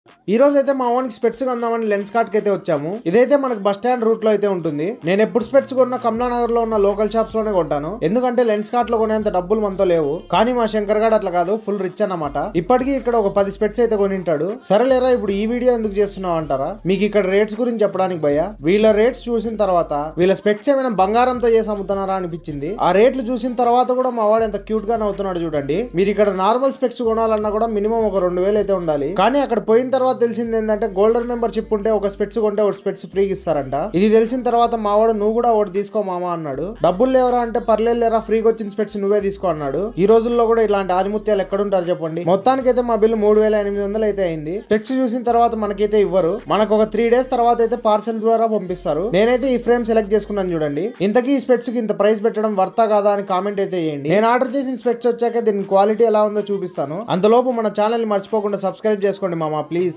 ఈ రోజు అయితే మా ఓన్కి స్పెట్స్ కొందామని లెన్స్ కార్ట్ కి అయితే వచ్చాము ఇదైతే మనకు బస్ స్టాండ్ రూట్ లో అయితే ఉంటుంది నేను ఎప్పుడు స్పెట్స్ కొన్నా కమలానగర్ లో ఉన్న లోకల్ షాప్స్ లోనే కొంటాను ఎందుకంటే లెన్స్ కార్ట్ లో కొనేంత డబ్బులు మనతో లేవు కానీ మా శంకర్ గాడు అట్లా కాదు ఫుల్ రిచ్ అన్నమాట ఇప్పటికీ ఇక్కడ ఒక పది స్పెట్స్ అయితే కొనింటాడు సరేలేరా ఇప్పుడు ఈ వీడియో ఎందుకు చేస్తున్నావు అంటారా మీకు ఇక్కడ రేట్స్ గురించి చెప్పడానికి భయ్యా వీళ్ళ రేట్స్ చూసిన తర్వాత వీళ్ళ స్పెక్స్ ఏమైనా బంగారంతో చేసి అమ్ముతున్నారా అనిపించింది ఆ రేట్లు చూసిన తర్వాత కూడా మా వాడు ఎంత క్యూట్ గా నవ్వుతున్నాడు చూడండి మీరు ఇక్కడ నార్మల్ స్పెక్స్ కొనాలన్నా కూడా మినిమం ఒక రెండు వేలు అయితే ఉండాలి కానీ అక్కడ పోయిన తర్వాత తెలిసింది ఏంటంటే గోల్డెన్ మెంబర్షిప్ ఉంటే ఒక స్పెట్స్ కొంటే ఒక స్పెట్స్ ఫ్రీగా ఇస్తారంట ఇది తెలిసిన తర్వాత మావాడు నువ్వు కూడా ఒకటి తీసుకో మామ అన్నాడు డబ్బులు లేవరా అంటే పర్లేదు లేరా ఫ్రీగా వచ్చిన స్పెట్స్ నువ్వే తీసుకో అన్నాడు ఈ రోజుల్లో కూడా ఇలాంటి ఆదిముత్యాలు ఎక్కడుంటారు చెప్పండి మొత్తానికి అయితే మా బిల్లు మూడు వేల ఎనిమిది వందలు అయితే అయింది స్పెట్స్ చూసిన తర్వాత మనకైతే ఇవ్వరు మనకు ఒక త్రీ డేస్ తర్వాత అయితే పార్సల్ ద్వారా పంపిస్తారు నేనైతే ఈ ఫ్రేమ్ సెలెక్ట్ చేసుకున్నాను చూడండి ఇంతకీ ఈ స్పెట్స్ కి ఇంత ప్రైస్ పెట్టడం వర్తా కాదా అని కామెంట్ అయితే చేయండి నేను ఆర్డర్ చేసిన స్పెట్స్ వచ్చాక దీని క్వాలిటీ ఎలా ఉందో చూపిస్తాను అంతలోపు మన ఛానల్ ని మర్చిపోకుండా సబ్స్క్రైబ్ చేసుకోండి మామ ప్లీజ్